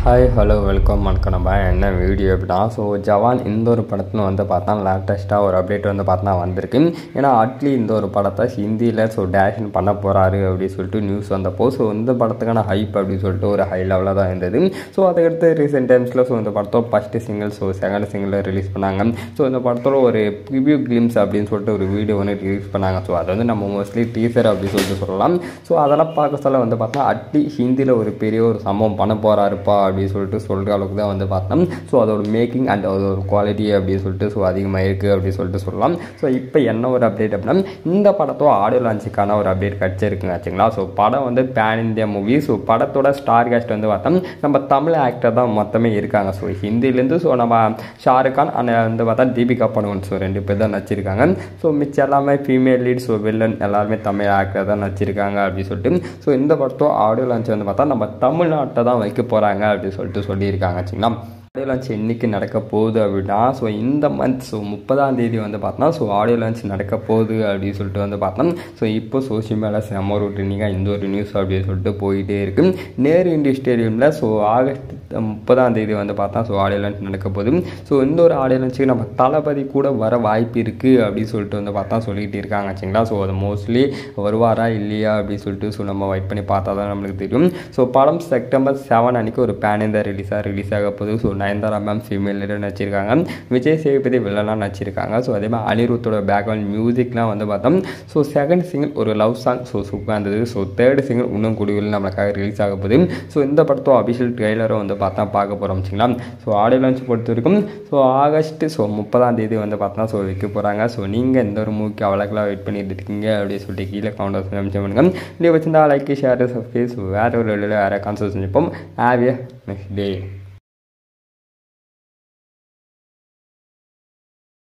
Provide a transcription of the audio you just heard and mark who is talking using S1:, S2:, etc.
S1: hi hello welcome வணக்கம் நம்ம என்ன வீடியோ அப்படின்னா ஸோ ஜவான் இந்த ஒரு படத்தில் வந்து பார்த்தா லேட்டஸ்ட்டாக ஒரு அப்டேட் வந்து பார்த்தா வந்திருக்கு ஏன்னா அட்லி இந்த ஒரு படத்தை ஹிந்தியில் ஸோ டேஷன் பண்ண போகிறாரு அப்படின்னு சொல்லிட்டு நியூஸ் வந்தப்போ ஸோ இந்த படத்துக்கான ஹைப் அப்படின்னு சொல்லிட்டு ஒரு ஹை லெவலில் தான் இருந்தது ஸோ அதுக்கடுத்து ரீசெண்ட் டைம்ஸில் ஸோ இந்த படத்தோட first single so second single release பண்ணாங்க ஸோ இந்த படத்தோட ஒரு ப்ரிவியூ கிளிம்ஸ் அப்படின்னு சொல்லிட்டு ஒரு வீடியோ வந்து ரிலீஸ் பண்ணாங்க ஸோ அது வந்து நம்ம மோஸ்ட்லி டீசர் அப்படின்னு சொல்லிட்டு சொல்லலாம் ஸோ அதெல்லாம் பார்க்க சொல்ல வந்து பார்த்தா அட்லி ஹிந்தியில் ஒரு பெரிய ஒரு சம்பவம் பண்ண போகிறாருப்பா அப்படின்னு சொல்லிட்டு சொல்கிற அளவுக்கு தான் வந்து பார்த்தோம் ஸோ அதோட மேக்கிங் அண்ட் அதோட குவாலிட்டி அப்படின்னு சொல்லிட்டு ஸோ அதிகமாக இருக்குது அப்படின்னு சொல்லிட்டு சொல்லலாம் ஸோ இப்போ என்ன ஒரு அப்டேட் அப்படின்னா இந்த படத்தோட ஆடியோ லான்ச்சுக்கான ஒரு அப்டேட் கிடச்சிருக்குங்க ஆச்சுங்களா ஸோ படம் வந்து பேன் இந்தியா மூவி ஸோ படத்தோட ஸ்டார் கேஸ்ட் வந்து பார்த்தோம் நம்ம தமிழ் ஆக்டர் தான் மொத்தமே இருக்காங்க ஸோ ஹிந்திலேருந்து ஸோ நம்ம ஷாருக் கான் அண்ட் வந்து பார்த்தா தீபிகா படுவன் ஸோ ரெண்டு பேர் தான் நடிச்சிருக்காங்க ஸோ மிச்சம் எல்லாமே ஃபீமேல் லீட் ஸோ வில்லன் எல்லாருமே தமிழ் ஆக்டர் தான் நடிச்சிருக்காங்க அப்படின்னு சொல்லிட்டு ஸோ இந்த படத்தோட ஆடியோ லான்ச் வந்து பார்த்தா நம்ம தமிழ்நாட்டை தான் வைக்க போகிறாங்க அப்படின்னு சொல்லிட்டு சொல்லியிருக்காங்க ஆச்சுங்களா ஆடியோ லான்ச் என்றைக்கு நடக்க போகுது அப்படின்னா ஸோ இந்த மந்த் ஸோ முப்பதாம் தேதி வந்து பார்த்தோம்னா ஸோ ஆடியோ லான்ச் நடக்க போகுது அப்படின்னு சொல்லிட்டு வந்து பார்த்தோம் ஸோ இப்போ சோஷியல் மீடியா செம்ம ஒரு ட்ரெண்டிங்காக இந்த ஒரு நியூஸ் அப்படின்னு சொல்லிட்டு போயிட்டே இருக்கு நேரு இந்திய ஸ்டேடியமில் ஸோ ஆகஸ்ட் முப்பதாம் தேதி வந்து பார்த்தா ஸோ ஆடியோ லான்ச் நடக்க போகுது ஸோ இந்த ஒரு ஆடியோ லான்ச்சுக்கு நம்ம தளபதி கூட வர வாய்ப்பு இருக்குது அப்படின்னு சொல்லிட்டு வந்து பார்த்தா சொல்லிகிட்டு இருக்காங்க ஆச்சுங்களா ஸோ அது மோஸ்ட்லி வருவாரா இல்லையா அப்படின்னு சொல்லிட்டு ஸோ நம்ம வெயிட் பண்ணி பார்த்தா தான் நம்மளுக்கு தெரியும் ஸோ படம் செப்டம்பர் செவன் அன்றைக்கி ஒரு பேன் இந்த ரிலீஸாக ரிலீஸ் ஆக போகுது so Nayanthara ma'am female leader நடிச்சிருக்காங்க விஜய் சேதுபதி வில்லனாக நடிச்சிருக்காங்க ஸோ அதே மாதிரி அனிருத்தோட பேக்ரவுண்ட் மியூசிக்லாம் வந்து பார்த்தோம் ஸோ செகண்ட் சிங்கிள் ஒரு லவ் சாங் ஸோ சூப்பராக இருந்தது ஸோ தேர்ட் சிங்கிள் இன்னும் குடிவில் நம்மளுக்காக ரிலீஸ் ஆக போகுது ஸோ இந்த படத்தோட அபிஷியல் ட்ரெய்லரும் வந்து பார்த்தா பார்க்க போகிறோம் வச்சுங்களா ஸோ ஆடியோ லான்ச் பொறுத்த வரைக்கும் ஸோ ஆகஸ்ட் ஸோ முப்பதாம் தேதி வந்து பார்த்தா ஸோ வைக்க போகிறாங்க ஸோ நீங்கள் எந்த ஒரு மூவிக்கு அவ்வளோக்கெல்லாம் வெயிட் பண்ணிட்டு இருக்கீங்க அப்படின்னு சொல்லிட்டு கீழே கவுண்டர்ஸ் நிமிஷம் பண்ணுங்க இப்படி வச்சிருந்தா லைக் ஷேர் சப்ஸ்கிரைப் ஸோ வேறு ஒரு வேறு கான்சர்ட் செஞ்சுப்போம் ஹாவ் ஏ நெக்ஸ்ட் டே